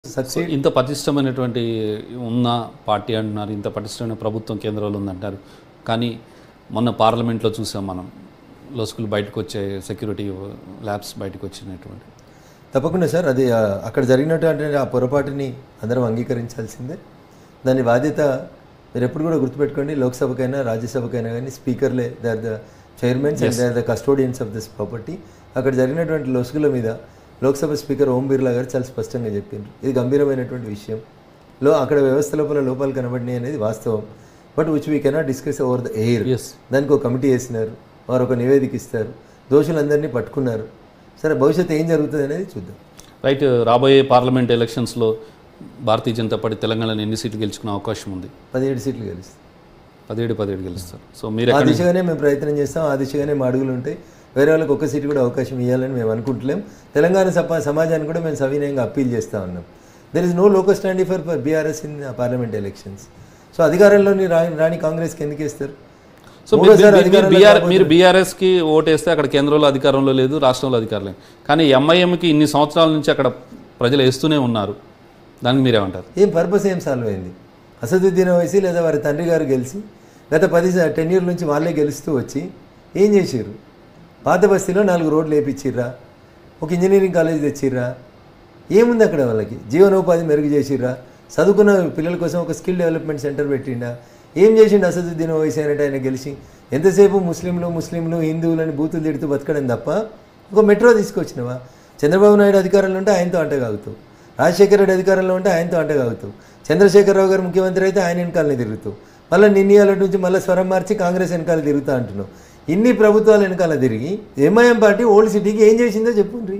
Succeed ఇంత పటిష్టమైనటువంటి ఉన్న party అంటున్నారు ఇంత పటిష్టమైన ప్రభుత్వం కేంద్రంలో ఉందంటారు కానీ మొన్న పార్లమెంట్లో చూసాం మనం లోసుకులు బయటకు వచ్చే సెక్యూరిటీ ల్యాబ్స్ బయటకు వచ్చినటువంటి తప్పకుండా సార్ అది ఆ, అక్కడ జరిగినటువంటి ఆ పొరపాటుని అందరం అంగీకరించాల్సిందే దాని బాధ్యత మీరు ఎప్పుడు కూడా గుర్తుపెట్టుకోండి లోక్సభకైనా రాజ్యసభకైనా కానీ స్పీకర్లే they are the chairmans and they are the custodians of this property అక్కడ జరిగినటువంటి లొసుగుల మీద లోక్సభ స్పీకర్ ఓం బిర్లా గారు చాలా స్పష్టంగా చెప్పిండ్రు ఇది గంభీరమైనటువంటి విషయం లో అక్కడ వ్యవస్థ లోపల లోపాలు కనబడినాయి అనేది వాస్తవం but which we cannot discuss over the air Yes. దానికి ఒక కమిటీ వేసినారు వారు ఒక నివేదిక ఇస్తారు దోషులందరినీ పట్టుకున్నారు సరే భవిష్యత్తు ఏం జరుగుతుంది అనేది చూద్దాం రైట్ రాబోయే పార్లమెంట్ ఎలక్షన్స్లో భారతీయ జనతా పార్టీ తెలంగాణలో ఎన్ని సీట్లు గెలుచుకునే అవకాశం ఉంది పదిహేడు సీట్లు గెలుస్తాం పదిహేడు పదిహేడు గెలుస్తారు సో మీరు ఆ ఎక్కడ దిశగానే మేము ప్రయత్నం చేస్తాం ఆ దిశగానే మా అడుగులు ఉంటాయి వేరే వాళ్ళకి ఒక్క సీటు కూడా అవకాశం ఇవ్వాలని మేము అనుకుంటలేం తెలంగాణ సప సమాజాన్ని కూడా మేము సవినయంగా అప్పీల్ చేస్తూ ఉన్నాం there is no local standing for for BRS in parliament elections so అధికారంలోని రాని రాని కాంగ్రెస్కి ఎందుకు వేస్తారు సో మీరు- మూడోసారి మీరు- మీరు అధికారంలోకి బీఆర్ రాబోతున్నారు. మీరు బీఆర్ఎస్కి ఓటేస్తే అక్కడ కేంద్రంలో అధికారంలో లేదు రాష్ట్రంలో అధికారం లేదు కానీ ఎంఐఎంకి ఇన్ని సంవత్సరాల నుంచి అక్కడ ప్రజలు వేస్తూనే ఉన్నారు దానికి మీరేమంటారు ఏం పర్పస్ ఏం సాల్వ్ అయింది అసదుద్దీన్ వయసి లేదా వారి తండ్రి గారు గెలిచి గత పది టెన్ ఇయర్ నుంచి వాళ్ళే గెలుస్తూ వచ్చి ఏం చేసిర్రు పాత బస్తీలో నాలుగు రోడ్లు వేపించిర్రా ఒక ఇంజనీరింగ్ కాలేజ్ తెచ్చిర్రా ఏముంది అక్కడ వాళ్ళకి జీవనోపాధి మెరుగు చేసిర్రా చదువుకున్న పిల్లల కోసం ఒక స్కిల్ డెవలప్మెంట్ సెంటర్ పెట్టిండా ఏం చేసిండు అసదుద్దీన్ ఓవైసీ అనేట ఆయన గెలిచి ఎంతసేపు ముస్లింలు ముస్లింలు హిందువులని బూతులు తిడుతూ బతకడం తప్ప ఒక మెట్రో తీసుకొచ్చినవా చంద్రబాబు నాయుడు అధికారంలో ఉంటే ఆయనతో అంటగాగుతావు రాజశేఖర రెడ్డి అధికారంలో ఉంటే ఆయనతో అంటగాగుతావు చంద్రశేఖరరావు గారు ముఖ్యమంత్రి అయితే ఆయన వెనకాలనే తిరుగుతావు మళ్ళీ నిన్నయాల నుంచి మళ్ళీ స్వరం మార్చి కాంగ్రెస్ వెనకాల తిరుగుతా అంటున్నావు ఇన్ని ప్రభుత్వాల వెనకాల తిరిగి ఎంఐఎం పార్టీ ఓల్డ్ సిటీకి ఏం చేసిందో చెప్పుండ్రి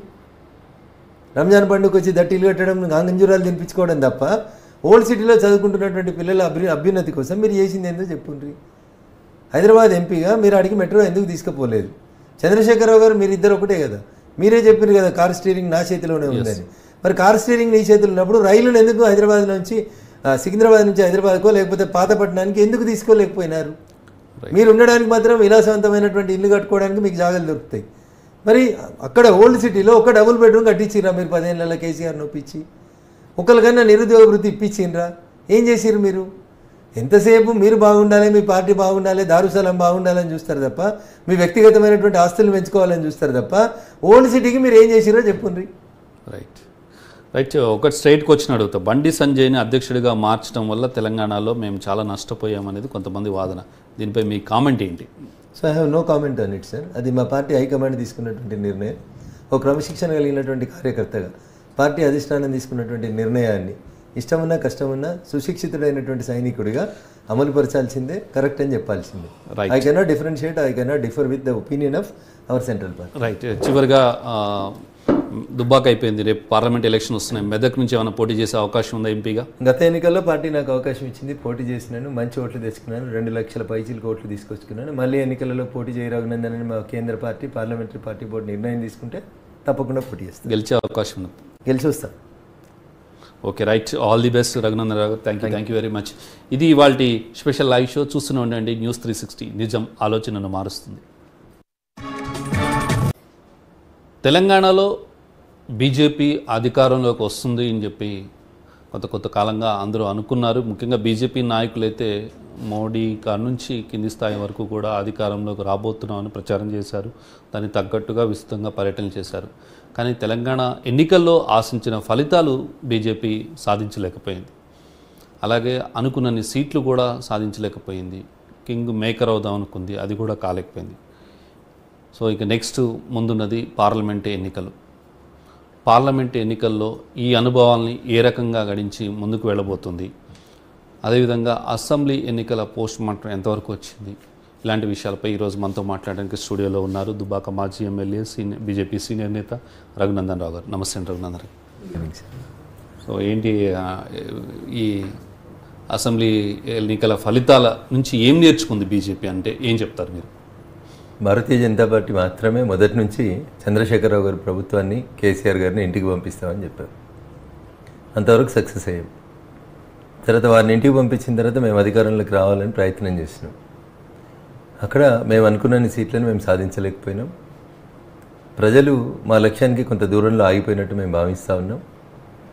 రంజాన్ పండుగ వచ్చి దట్టీలు కట్టడం గాంగంజూరాలు తినిపించుకోవడం తప్ప ఓల్డ్ సిటీలో చదువుకుంటున్నటువంటి పిల్లల అభి అభ్యున్నతి కోసం మీరు చేసింది ఏందో చెప్పుండ్రి హైదరాబాద్ ఎంపీగా మీరు అడిగి మెట్రో ఎందుకు తీసుకుపోలేదు చంద్రశేఖరరావు గారు మీరు ఇద్దరు ఒకటే కదా మీరే చెప్పారు కదా కార్ స్టీరింగ్ నా చేతిలోనే ఉందని మరి కార్ స్టీరింగ్ నీ చేతిలో ఉన్నప్పుడు రైలును ఎందుకు హైదరాబాద్ నుంచి ఆ, సికింద్రాబాద్ నుంచి హైదరాబాద్కో లేకపోతే పాతపట్నానికి ఎందుకు తీసుకోలేకపోయినారు మీరు ఉండడానికి మాత్రం విలాసవంతమైనటువంటి ఇల్లు కట్టుకోవడానికి మీకు జాగాలు దొరుకుతాయి మరి అక్కడ ఓల్డ్ సిటీలో ఒక డబుల్ బెడ్రూమ్ కట్టించిర్రా మీరు పదిహేనుల కేసీఆర్ నొప్పించి ఒకరికన్నా నిరుద్యోగ వృత్తి ఇప్పించిండ్రా ఏం చేసిర్రు మీరు ఎంతసేపు మీరు బాగుండాలి మీ పార్టీ బాగుండాలి దారుసలం బాగుండాలని చూస్తారు తప్ప మీ వ్యక్తిగతమైనటువంటి ఆస్తులు పెంచుకోవాలని చూస్తారు తప్ప ఓల్డ్ సిటీకి మీరు ఏం చేసిరో చెప్పుండ్రి రైట్ రైట్ ఒకటి స్ట్రైట్కి వచ్చిన అడుగుతా బండి సంజయ్ని అధ్యక్షుడిగా మార్చడం వల్ల తెలంగాణలో మేము చాలా నష్టపోయామనేది కొంతమంది వాదన దీనిపై మీ కామెంట్ ఏంటి so I have no comment on it sir అది మా పార్టీ హైకమాండ్ తీసుకున్నటువంటి నిర్ణయం ఒక క్రమశిక్షణ కలిగినటువంటి కార్యకర్తగా పార్టీ అధిష్టానం తీసుకున్నటువంటి నిర్ణయాన్ని ఇష్టమున్నా కష్టమున్నా సుశిక్షితుడైనటువంటి సైనికుడిగా అమలుపరచాల్సిందే కరెక్ట్ అని చెప్పాల్సిందే Right. I cannot differentiate I cannot differ with the opinion of our central party right చివరిగా ఆ, దుబ్బాక అయిపోయింది రేపు పార్లమెంట్ ఎలక్షన్ వస్తున్నాయి మెదక్ నుంచి ఏమైనా పోటీ చేసే అవకాశం ఉందా ఎంపీగా గత ఎన్నికల్లో పార్టీ నాకు అవకాశం ఇచ్చింది పోటీ చేసినాను మంచి ఓట్లు తెచ్చుకున్నాను రెండు లక్షల పైచీలకు ఓట్లు తీసుకొచ్చుకున్నాను మళ్ళీ ఎన్నికలలో పోటీ చేయరఘునందన్ అని మా కేంద్ర పార్టీ పార్లమెంటరీ పార్టీ బోర్డు నిర్ణయం తీసుకుంటే తప్పకుండా పోటీ చేస్తాను గెలిచే అవకాశం ఉంది గెలిచి వస్తాను okay right all the best Raghunandan Rao thank you thank you very much ఇది ఇవాళ స్పెషల్ లైవ్ షో చూస్తూనే ఉండండి న్యూస్ త్రీ సిక్స్టీ నిజం ఆలోచనను మారుస్తుంది తెలంగాణలో బీజేపీ అధికారంలోకి వస్తుంది అని చెప్పి కొత్త కొత్త కాలంగా అందరూ అనుకున్నారు ముఖ్యంగా బీజేపీ నాయకులైతే మోడీ కాడ నుంచి కింది స్థాయి వరకు కూడా అధికారంలోకి రాబోతున్నామని ప్రచారం చేశారు దానికి తగ్గట్టుగా విస్తృతంగా పర్యటన చేశారు కానీ తెలంగాణ ఎన్నికల్లో ఆశించిన ఫలితాలు బీజేపీ సాధించలేకపోయింది అలాగే అనుకున్నన్ని సీట్లు కూడా సాధించలేకపోయింది కింగ్ మేకర్ అవుదాం అనుకుంది అది కూడా కాలేకపోయింది సో ఇక నెక్స్ట్ ముందున్నది పార్లమెంట్ ఎన్నికలు పార్లమెంట్ ఎన్నికల్లో ఈ అనుభవాల్ని ఏ రకంగా గడించి ముందుకు వెళ్ళబోతుంది అదేవిధంగా అసెంబ్లీ ఎన్నికల పోస్ట్ మార్టం ఎంతవరకు వచ్చింది ఇలాంటి విషయాలపై ఈరోజు మనతో మాట్లాడడానికి స్టూడియోలో ఉన్నారు దుబాక మాజీ ఎమ్మెల్యే సీనియర్ బీజేపీ సీనియర్ నేత రఘునందన్ రావు గారు నమస్తే అండి రఘునందన్ రావు సో ఏంటి ఆ, ఈ అసెంబ్లీ ఎన్నికల ఫలితాల నుంచి ఏం నేర్చుకుంది బీజేపీ అంటే ఏం చెప్తారు మీరు భారతీయ జనతా పార్టీ మాత్రమే మొదటి నుంచి చంద్రశేఖరరావు గారి ప్రభుత్వాన్ని కేసీఆర్ గారిని ఇంటికి పంపిస్తామని చెప్పారు అంతవరకు సక్సెస్ అయ్యాం తర్వాత వారిని ఇంటికి పంపించిన తర్వాత మేము అధికారంలోకి రావాలని ప్రయత్నం చేసినాం అక్కడ మేము అనుకున్న సీట్లను మేము సాధించలేకపోయినాం ప్రజలు మా లక్ష్యానికి కొంత దూరంలో ఆగిపోయినట్టు మేము భావిస్తూ ఉన్నాం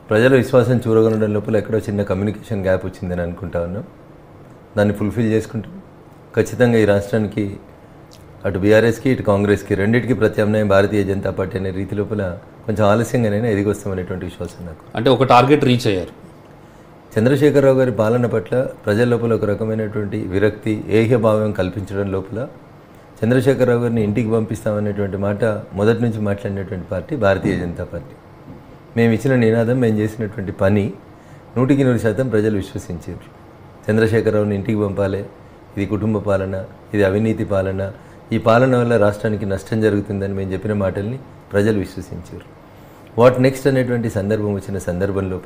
ప్రజల విశ్వాసం చూరగొనడం లోపల ఎక్కడో చిన్న కమ్యూనికేషన్ గ్యాప్ వచ్చిందని అనుకుంటా ఉన్నాం దాన్ని ఫుల్ఫిల్ చేసుకుంటాం ఖచ్చితంగా ఈ రాష్ట్రానికి అటు బీఆర్ఎస్కి ఇటు కాంగ్రెస్కి రెండింటికి ప్రత్యామ్నాయం భారతీయ జనతా పార్టీ అనే రీతి లోపల కొంచెం ఆలస్యంగానైనా ఎదిగొస్తామనేటువంటి విశ్వాసం నాకు అంటే ఒక టార్గెట్ రీచ్ అయ్యారు చంద్రశేఖరరావు గారి పాలన పట్ల ప్రజల లోపల ఒక రకమైనటువంటి విరక్తి ఏహ్యభావం కల్పించడం లోపల చంద్రశేఖరరావు గారిని ఇంటికి పంపిస్తామనేటువంటి మాట మొదటి నుంచి మాట్లాడినటువంటి పార్టీ భారతీయ జనతా పార్టీ మేము ఇచ్చిన నినాదం మేము చేసినటువంటి పని నూటికి నూరు శాతం ప్రజలు విశ్వసించారు చంద్రశేఖరరావుని ఇంటికి పంపాలి ఇది కుటుంబ పాలన ఇది అవినీతి పాలన ఈ పాలన వల్ల రాష్ట్రానికి నష్టం జరుగుతుందని మేము చెప్పిన మాటల్ని ప్రజలు విశ్వసించారు వాట్ నెక్స్ట్ అనేటువంటి సందర్భం వచ్చిన సందర్భంలో